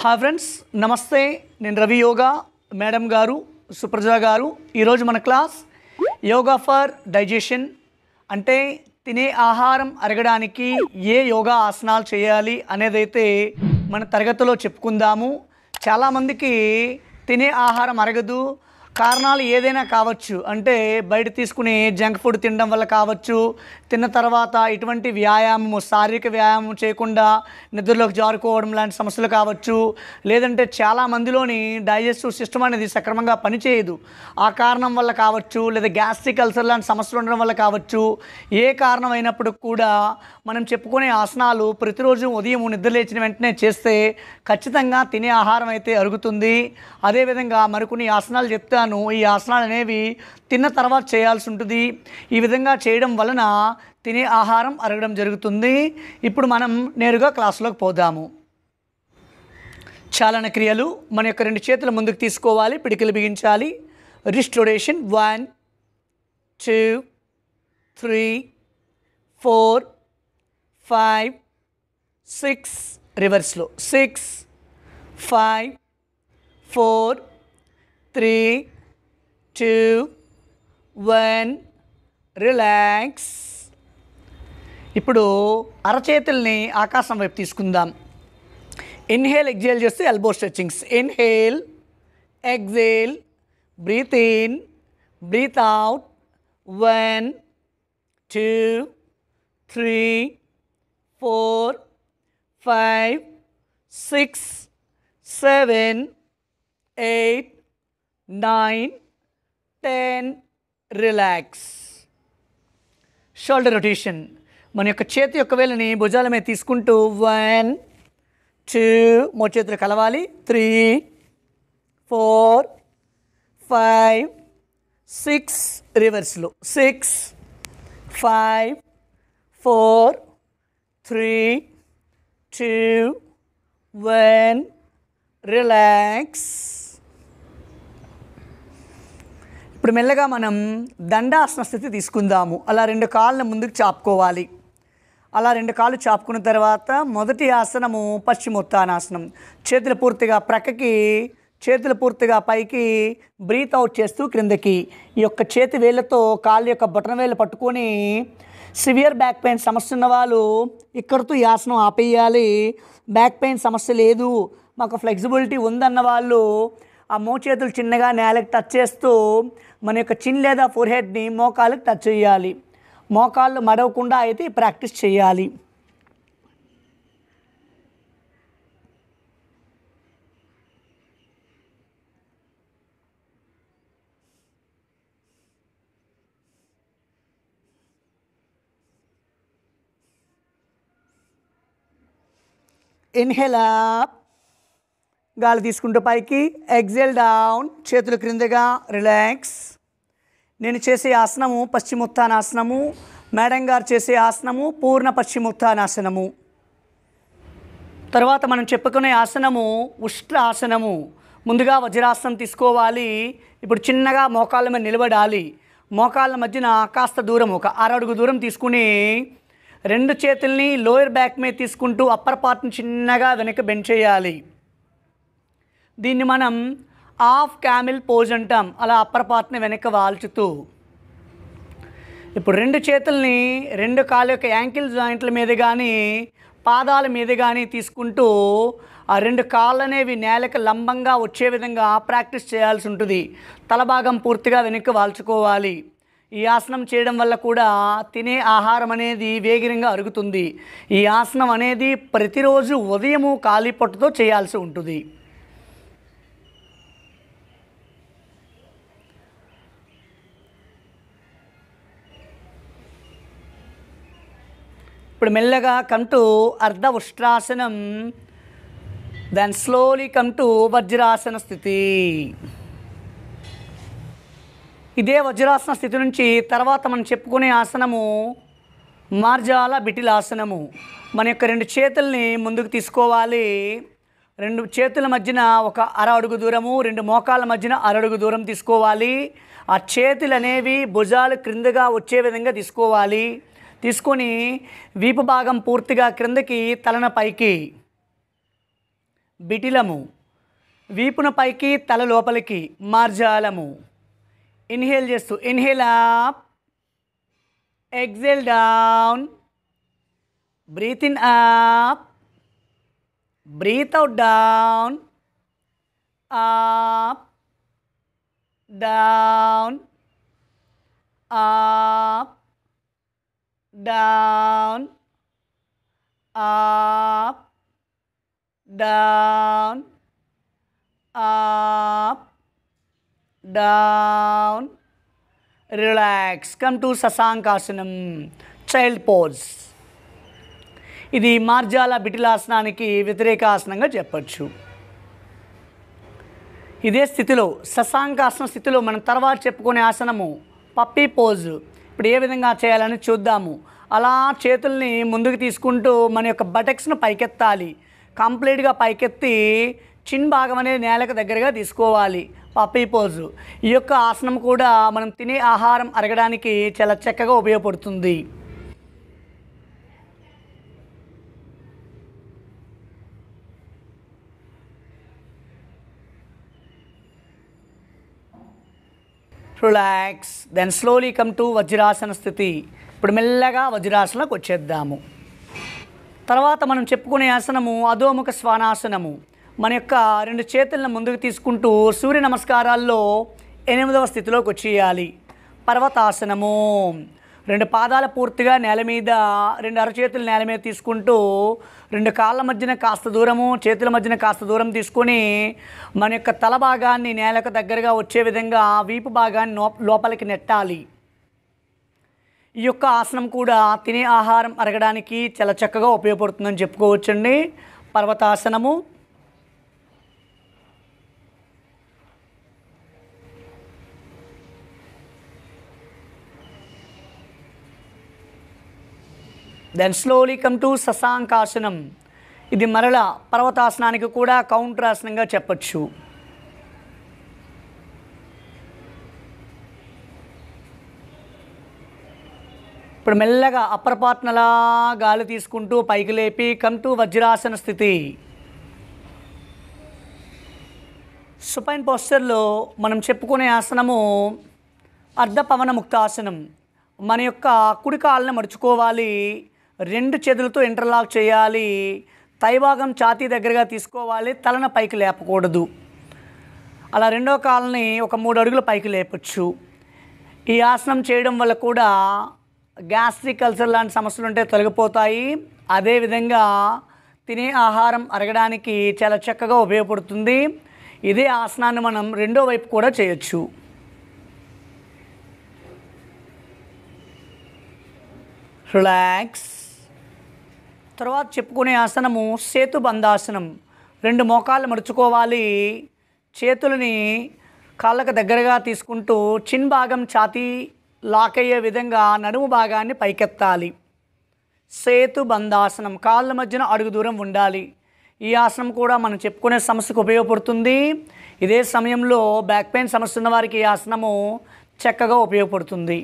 hi friends నమస్తే నేను Ravi yoga madam గారు సుప్రజ గారు ఈరోజు మన క్లాస్ యోగా ఫర్ డైజెషన్ అంటే తినే ఆహారం అరగడానికి ఏ యోగా ఆసనాలు చేయాలి అనేదైతే మన తరగతిలో చెప్పుకుందాము చాలామందికి తినే ఆహారం అరగదు కారణాలు ఏదైనా కావచ్చు అంటే బయట తీసుకునే జంక్ ఫుడ్ తినడం వల్ల కావచ్చు తిన్న తర్వాత ఇటువంటి వ్యాయామము శారీరక వ్యాయామం చేయకుండా నిద్రలోకి జారుకోవడం లాంటి సమస్యలు కావచ్చు లేదంటే చాలా మందిలోని డైజెస్టివ్ సిస్టమ్ అనేది సక్రమంగా పనిచేయదు ఆ కారణం వల్ల కావచ్చు లేదా గ్యాస్ట్రిక్ అల్సర్ లాంటి సమస్యలు ఉండడం వల్ల కావచ్చు ఏ కారణం అయినప్పుడు కూడా మనం చెప్పుకునే ఆసనాలు ప్రతిరోజు ఉదయం నిద్ర లేచిన వెంటనే చేస్తే ఖచ్చితంగా తినే ఆహారం అయితే అరుగుతుంది అదేవిధంగా మరికొన్ని ఆసనాలు చెప్తాను ఈ ఆసనాలు అనేవి తిన్న తర్వాత చేయాల్సి ఉంటుంది ఈ విధంగా చేయడం వలన తినే ఆహారం అరగడం జరుగుతుంది ఇప్పుడు మనం నేరుగా క్లాసులోకి పోదాము చాలన క్రియలు మన యొక్క రెండు చేతుల ముందుకు తీసుకోవాలి పిడికిలు బిగించాలి restoration one two three four five six రివర్స్లో six five four three two one relax ఇప్పుడు అరచేతుల్ని ఆకాశం వైపు తీసుకుందాం ఇన్హేల్ ఎగ్జేల్ చేస్తే elbow stretchings inhale exhale breathe in breathe out one two three four five six seven eight nine ten relax shoulder rotation మన యొక్క చేతి యొక్క వేలని భుజాల మీద తీసుకుంటూ వన్ టూ మూడు చేతులు కలవాలి త్రీ ఫోర్ ఫైవ్ సిక్స్ రివర్స్లో six five four three two one relax ఇప్పుడు మెల్లగా మనం దండాసన స్థితి తీసుకుందాము అలా రెండు కాళ్ళను ముందుకు చాపుకోవాలి అలా రెండు కాళ్ళు చాపుకున్న తర్వాత మొదటి ఆసనము పశ్చిమోత్తానాసనం చేతులు పూర్తిగా ప్రక్కకి చేతులు పూర్తిగా పైకి బ్రీత్ అవుట్ చేస్తూ క్రిందకి ఈ యొక్క చేతి వేళ్ళతో కాళ్ళ యొక్క బొటన వేళ్ళు పట్టుకొని సివియర్ బ్యాక్ పెయిన్ సమస్య ఉన్న వాళ్ళు ఇక్కడితో ఈ ఆసనం ఆపేయాలి బ్యాక్ పెయిన్ సమస్య లేదు మాకు ఫ్లెక్సిబిలిటీ ఉందన్న వాళ్ళు ఆ మోచేతులు చిన్నగా నేలకు టచ్ చేస్తూ మన యొక్క చిన్ లేదా ఫోర్హెడ్ని మోకాళ్ళకి టచ్ చేయాలి మోకాళ్ళు మడవకుండా అయితే ప్రాక్టీస్ చేయాలి ఇన్హేల్ అప్ గాలి తీసుకుంటూ పైకి ఎగ్జేల్ డౌన్ చేతులు క్రిందగా రిలాక్స్ నేను చేసే ఆసనము పశ్చిమోత్తానాసనము మేడం గారు చేసే ఆసనము పూర్ణ పశ్చిమోత్తానాసనము తర్వాత మనం చెప్పుకునే ఆసనము ఉష్ట్ర ఆసనము ముందుగా వజ్రాసనం తీసుకోవాలి ఇప్పుడు చిన్నగా మోకాళ్ళ మీద నిలబడాలి మోకాళ్ళ మధ్యన కాస్త దూరం ఒక అరడుగు దూరం తీసుకుని రెండు చేతుల్ని లోయర్ బ్యాక్ మీద తీసుకుంటూ అప్పర్ పార్ట్ని చిన్నగా వెనక్కి బెండ్ చేయాలి దీన్ని మనం హాఫ్ క్యామిల్ పోజ్ అంటాం అలా అప్పర్ పార్ట్ని వెనక్కి వాల్చుతూ ఇప్పుడు రెండు చేతుల్ని రెండు కాళ్ళ యొక్క యాంకిల్ జాయింట్ల మీద కానీ పాదాల మీద కానీ తీసుకుంటూ ఆ రెండు కాళ్ళు అనేవి నేలకు లంబంగా వచ్చే విధంగా ప్రాక్టీస్ చేయాల్సి ఉంటుంది తల భాగం పూర్తిగా వెనక్కి వాల్చుకోవాలి ఈ ఆసనం చేయడం వల్ల కూడా తినే ఆహారం అనేది వేగిరంగా అరుగుతుంది ఈ ఆసనం అనేది ప్రతిరోజు ఉదయము ఖాళీ పొట్టుతో చేయాల్సి ఉంటుంది ఇప్పుడు మెల్లగా కమ్ టు అర్ధ ఉష్ట్రాసనం దెన్ స్లోలీ కమ్ టు వజ్రాసన స్థితి ఇదే వజ్రాసన స్థితి నుంచి తర్వాత మనం చెప్పుకునే ఆసనము మార్జాల బిటిలాసనము మన యొక్క రెండు చేతుల్ని ముందుకు తీసుకోవాలి రెండు చేతుల మధ్యన ఒక అర అడుగు దూరము రెండు మోకాళ్ళ మధ్యన అర అడుగు దూరం తీసుకోవాలి ఆ చేతులు అనేవి భుజాలు క్రిందగా వచ్చే విధంగా తీసుకోవాలి తీసుకొని వీపు భాగం పూర్తిగా క్రిందకి తలన పైకి బిటిలము వీపున పైకి తల లోపలికి మార్జాలము ఇన్హేల్ చేస్తూ inhale up exhale down breathe in up breathe out down up down up down up down up down relax come to శశాంకాసనం చైల్డ్ పోజ్ ఇది మార్జాల బిటిలాసనానికి వ్యతిరేక ఆసనంగా చెప్పచ్చు ఇదే స్థితిలో శశాంకాసన స్థితిలో మనం తర్వాత చెప్పుకునే ఆసనము పప్పీ పోజ్ ఇప్పుడు ఏ విధంగా చేయాలని చూద్దాము అలా చేతుల్ని ముందుకు తీసుకుంటూ మన యొక్క బటక్స్ను పైకెత్తాలి కంప్లీట్గా పైకెత్తి చిన్ భాగం అనేది నేలకు దగ్గరగా తీసుకోవాలి పప్పీ పోజు ఈ యొక్క ఆసనం కూడా మనం తినే ఆహారం అరగడానికి చాలా చక్కగా ఉపయోగపడుతుంది relax then slowly come to వజ్రాసన స్థితి ఇప్పుడు మెల్లగా వజ్రాసనకు వచ్చేద్దాము తర్వాత మనం చెప్పుకునే ఆసనము అధోముఖ శ్వానాసనము మన యొక్క రెండు చేతులను ముందుకు తీసుకుంటూ సూర్య నమస్కారాల్లో ఎనిమిదవ స్థితిలోకి వచ్చేయాలి పర్వతాసనము రెండు పాదాల పూర్తిగా నేల మీద రెండు అరచేతులు నేల మీద తీసుకుంటూ రెండు కాళ్ళ మధ్యన కాస్త దూరము చేతుల మధ్యన కాస్త దూరం తీసుకొని మన యొక్క తల భాగాన్ని నేలకు దగ్గరగా వచ్చే విధంగా వీపు భాగాన్ని నో- లోపలికి నెట్టాలి ఈ యొక్క ఆసనం కూడా తినే ఆహారం అరగడానికి చాలా చక్కగా ఉపయోగపడుతుందని చెప్పుకోవచ్చండి పర్వతాసనము దెన్ స్లోలీ కమ్ టు శశాంకాసనం ఇది మరల పర్వతాసనానికి కూడా కౌంటర్ ఆసనంగా చెప్పచ్చు ఇప్పుడు మెల్లగా అప్పర్ పార్ట్నలా గాలి తీసుకుంటూ పైకి లేపి కమ్ టు వజ్రాసన స్థితి సుపైన్ పోస్చర్లో మనం చెప్పుకునే ఆసనము అర్ధ పవన ముక్తాసనం మన యొక్క కుడి కాళ్ళని మడుచుకోవాలి రెండు చేతులతో ఇంటర్లాక్ చేయాలి తైభాగం ఛాతీ దగ్గరగా తీసుకోవాలి తలన పైకి లేపకూడదు అలా రెండో కాళ్ళని ఒక మూడు అడుగులు పైకి లేపచ్చు ఈ ఆసనం చేయడం వల్ల కూడా గ్యాస్ట్రిక్ అల్సర్ లాంటి సమస్యలు ఉంటే తొలగిపోతాయి అదేవిధంగా తినే ఆహారం అరగడానికి చాలా చక్కగా ఉపయోగపడుతుంది ఇదే ఆసనాన్ని మనం రెండో వైపు కూడా చేయొచ్చు రిలాక్స్ తర్వాత చెప్పుకునే ఆసనము సేతు బంధాసనం రెండు మోకాళ్ళు మడుచుకోవాలి చేతులని కాళ్ళకు దగ్గరగా తీసుకుంటూ చిన్ భాగం ఛాతీ లాక్ అయ్యే విధంగా నడుము భాగాన్ని పైకెత్తాలి సేతు బంధాసనం కాళ్ళ మధ్యన అడుగు దూరం ఉండాలి ఈ ఆసనం కూడా మనం చెప్పుకునే సమస్యకు ఉపయోగపడుతుంది ఇదే సమయంలో బ్యాక్ పెయిన్ సమస్య ఉన్న వారికి ఈ ఆసనము చక్కగా ఉపయోగపడుతుంది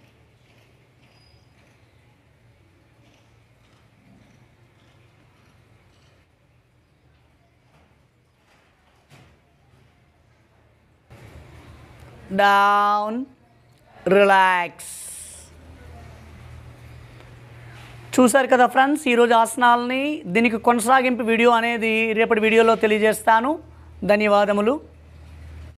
డౌన్ రిలాక్స్ చూశారు కదా ఫ్రెండ్స్ ఈరోజు ఆసనాలని దీనికి కొనసాగింపు వీడియో అనేది రేపటి వీడియోలో తెలియజేస్తాను ధన్యవాదములు